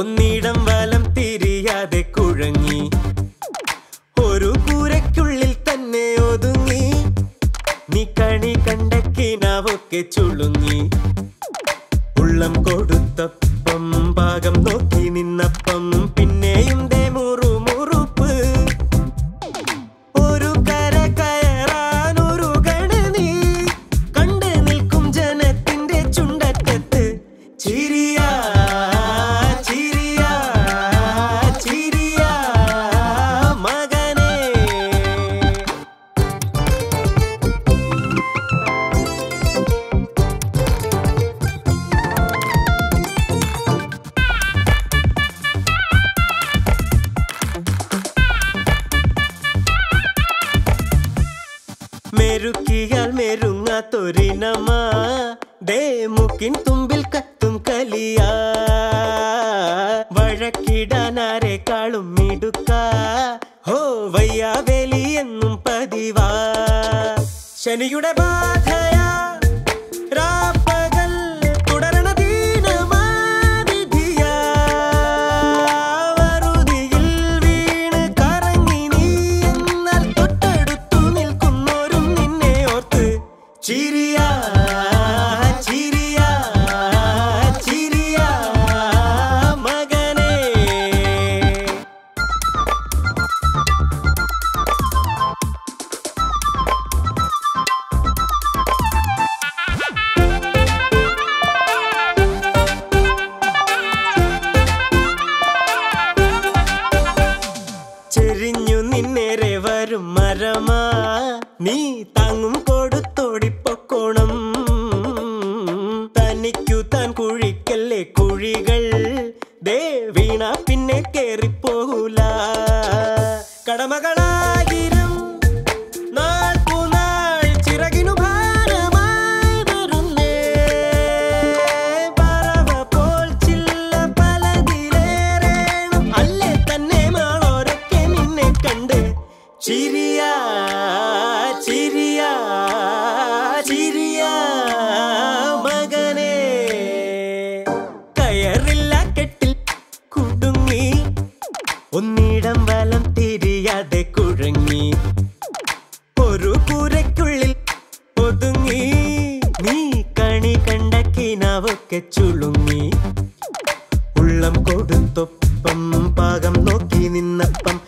ഒന്നിടം വലം തിരിയാതെ കുഴങ്ങി ഒരു കൂരയ്ക്കുള്ളിൽ തന്നെ ഒതുങ്ങി നീ കണി കണ്ട കിനാവൊക്കെ ചുളുങ്ങി ഉള്ളം കൊടുത്തപ്പം പാകം നോക്കി നിന്നപ്പം പിന്നെയും ദേ മുറു മുറുപ്പ് ഒരു കര കയറാൻ ഒരു ഗണനീ കണ്ട് നിൽക്കും ജനത്തിന്റെ ചുണ്ടറ്റത്ത് ചിരിയാ ചിരിയാ ചിരിയാ മകനേ മെരുക്കിയാൽ മെരുങ്ങാത്തൊരിനമാ ദേ മുക്കിൻ തുമ്പിൽ കത്തും കലിയാ വഴക്കിടാനാരെക്കാളും മിടുക്ക ഹോ വയ്യാവേലി എന്നും പതിവാ ശനിയുടെ ബാധയാ രാപ്പകൽ തുടരണ ദീനമാ വിധിയാ വറുതിയിൽ വീണ് കറങ്ങി നീ എന്നാൽ തൊട്ടടുത്തു നിൽക്കുന്നോരും നിന്നെ ഓർത്ത് ചിരിയാ ചിരിയാ ചിരിയാ മകനേ ചെരിഞ്ഞു നിന്നേരെ വരും മരമാ നീ താങ്ങും കൊടുത്തോടിപ്പൊക്കോണം തനിക്കു താൻ കുഴിക്കല്ലേ കുഴികൾ ദേ വീണ പിന്നെ കേറിപ്പോകൂല കടമകളായിരം നാൾക്കുനാൾ ചിറകിനു ഭാരമായി വരുന്നേ പറവ പോൽ ചില്ല പലതിലേറേണം അല്ലേ തന്നെ മാളോരൊക്കെ നിന്നെ കണ്ട് ചിരിയാ ചിരിയാ ചിരിയാ മകനേ കയറില്ല കെട്ടിൽ കുടുങ്ങി ഒന്നിടം വലം തിരിയാതെ കുഴങ്ങി ഒരു കൂരയ്ക്കുള്ളിൽ ഒതുങ്ങി നീ കണി കണ്ട കിനാവൊക്കെ ചുളുങ്ങി ഉള്ളം കൊടുത്തൊപ്പം പാകം നോക്കി നിന്നപ്പം